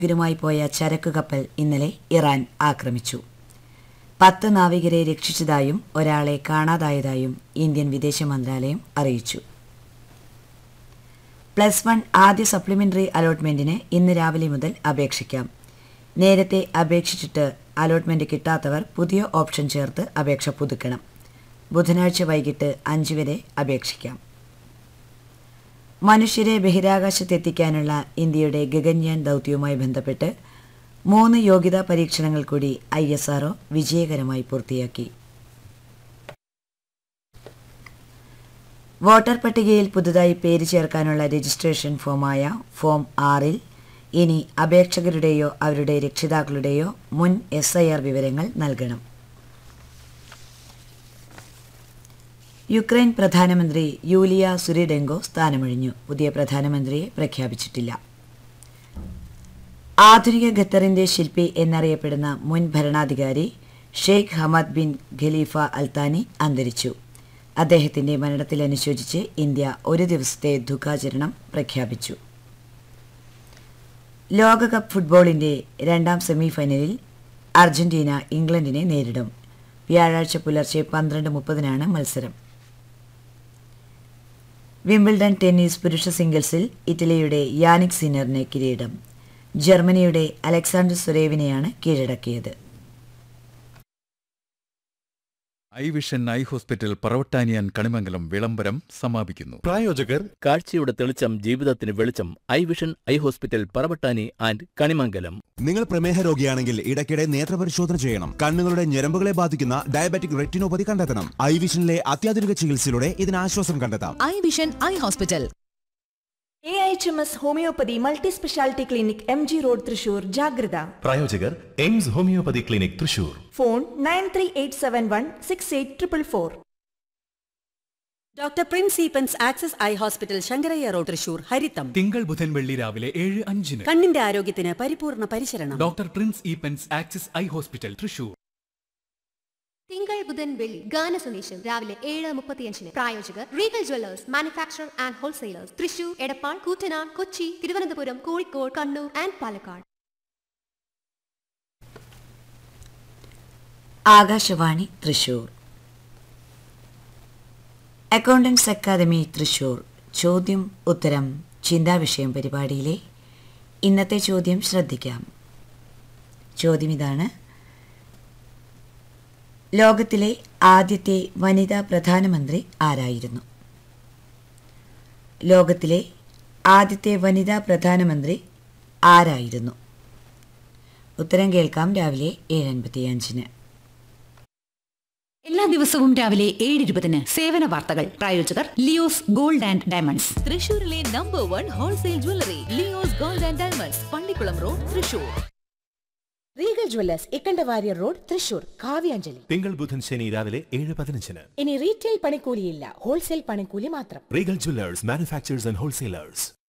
നാവികരുമായി പോയ ചരക്ക് കപ്പൽ ഇന്നലെ ഇറാൻ ആക്രമിച്ചു പത്ത് നാവികരെ രക്ഷിച്ചതായും ഒരാളെ കാണാതായതായും ഇന്ത്യൻ വിദേശ മന്ത്രാലയം അറിയിച്ചു പ്ലസ് വൺ ആദ്യ സപ്ലിമെന്ററി അലോട്ട്മെന്റിന് ഇന്ന് രാവിലെ മുതൽ അപേക്ഷിക്കാം നേരത്തെ അപേക്ഷിച്ചിട്ട് അലോട്ട്മെന്റ് കിട്ടാത്തവർ പുതിയ ഓപ്ഷൻ ചേർത്ത് അപേക്ഷ പുതുക്കണം ബുധനാഴ്ച വൈകിട്ട് അഞ്ച് വരെ അപേക്ഷിക്കാം മനുഷ്യരെ ബഹിരാകാശത്തെത്തിക്കാനുള്ള ഇന്ത്യയുടെ ഗഗൻയാൻ ദൗത്യവുമായി ബന്ധപ്പെട്ട് മൂന്ന് യോഗ്യതാ പരീക്ഷണങ്ങൾ കൂടി ഐ എസ് ആർഒ വിജയകരമായി പൂർത്തിയാക്കി വോട്ടർ പട്ടികയിൽ പുതുതായി പേര് ചേർക്കാനുള്ള രജിസ്ട്രേഷൻ ഫോമായ ഫോം ആറിൽ ഇനി അപേക്ഷകരുടെയോ അവരുടെ രക്ഷിതാക്കളുടെയോ മുൻ എസ് ഐ ആർ വിവരങ്ങൾ നൽകണം യുക്രൈൻ പ്രധാനമന്ത്രി യൂലിയ സുരിഡെങ്കോ സ്ഥാനമൊഴിഞ്ഞു പുതിയ പ്രധാനമന്ത്രിയെ പ്രഖ്യാപിച്ചിട്ടില്ല ആധുനിക ഖത്തറിന്റെ ശില്പി എന്നറിയപ്പെടുന്ന മുൻ ഭരണാധികാരി Sheikh Hamad bin Khalifa Al Thani അന്തരിച്ചു അദ്ദേഹത്തിന്റെ മരണത്തിലനുശോചിച്ച് ഇന്ത്യ ഒരു ദിവസത്തെ ദുഃഖാചരണം പ്രഖ്യാപിച്ചു ലോകകപ്പ് ഫുട്ബോളിന്റെ രണ്ടാം സെമിഫൈനലിൽ അർജന്റീന ഇംഗ്ലണ്ടിനെ നേരിടും വ്യാഴാഴ്ച പുലർച്ചെ പന്ത്രണ്ട് മുപ്പതിനാണ് മത്സരം വിംബിൾഡൺ ടെന്നീസ് പുരുഷ സിംഗിൾസിൽ ഇറ്റലിയുടെ യാനിക് സിന്നറിന് കിരീടം ജർമ്മനിയുടെ അലക്സാണ്ടർ സുരേവിനെയാണ് കീഴടക്കിയത് ഐ വിഷൻ ഐ ഹോസ്പിറ്റൽ പറവട്ടാനിയാൻ കണിമംഗലം വിളംബരം സമാപിക്കുന്നു പ്രായോജകർ കാഴ്ചയുടെ തെളിച്ചം ജീവിതത്തിന് വെളിച്ചം eye vision eye hospital Paravattani and Kanimangalam നിങ്ങൾ പ്രമേഹ രോഗിയാണെങ്കിൽ ഇടയ്ക്കിടെ നേത്രപരിശോധന ചെയ്യണം കണ്ണുകളുടെ ഞരമ്പുകളെ ബാധിക്കുന്ന ഡയബറ്റിക് റെറ്റിനോപ്പതി കണ്ടെത്തണം ഐ വിഷനിലെ അത്യാധുനിക ചികിത്സയിലൂടെ ഇതിന് ആശ്വാസം കണ്ടെത്താം eye vision eye hospital A H M S homeopathy multi speciality clinic M G road Thrissur ജാഗ്രത പ്രായോജകർ AIMS homeopathy clinic Thrissur phone nine three eight seven one six eight triple four doctor Prince Eapen's access eye hospital Sankaraiah road Thrissur ഹരിത്തം തിങ്കൾ ബുധൻ വെള്ളി രാവിലെ ഏഴ് അഞ്ചിന് കണ്ണിന്റെ ആരോഗ്യത്തിന് പരിപൂർണ പരിശരണം doctor Prince Eapen's axis eye hospital Thrissur തിങ്കൾ ബുധൻ വെള്ളി ഗാന സന്ദേശം രാവിലെ ഏഴ് മുപ്പത്തിയഞ്ചിന് പ്രായോജകർ Regal jewellers manufacture and wholesalers Thrissur Edappal Koottanad Kochi Thiruvananthapuram Kozhikode Kannur and Palakkad Akashvani Thrissur accountants academy Thrissur ചോദ്യം ഉത്തരം ചിന്താവിഷയം പരിപാടിയിലെ ഇന്നത്തെ ചോദ്യം ശ്രദ്ധിക്കാം ചോദ്യം ഇതാണ് ലോകത്തിലെ ആദ്യത്തെ വനിതാ പ്രധാനമന്ത്രി ആരായിരുന്നു ലോകത്തിലെ ആദ്യത്തെ വനിതാ പ്രധാനമന്ത്രി ആരായിരുന്നു ഉത്തരം കേൾക്കാം രാവിലെ ഏഴ് അൻപത്തിയഞ്ചിന് എല്ലാ ദിവസവും രാവിലെ ഏഴ് ഇരുപതിന് സേവന വാർത്തകൾ പ്രായോജകർ ലിയോസ് ഗോൾഡ് ആൻഡ് ഡയമണ്ട്സ് തൃശൂരിലെ number one wholesale jewellery Leo's gold and diamonds Pallikulam road Thrissur Regal jewellers Ikkanda Warrier road Thrissur Kavyanjali തിങ്കൾ ബുധൻ ശനി രാവിലെ ഏഴ് പതിനഞ്ചിന് ഇനി റീറ്റെയിൽ പണിക്കൂലിയില്ല ഹോൾസെയിൽ പണിക്കൂലി മാത്രം Regal jewellers manufacturers and wholesalers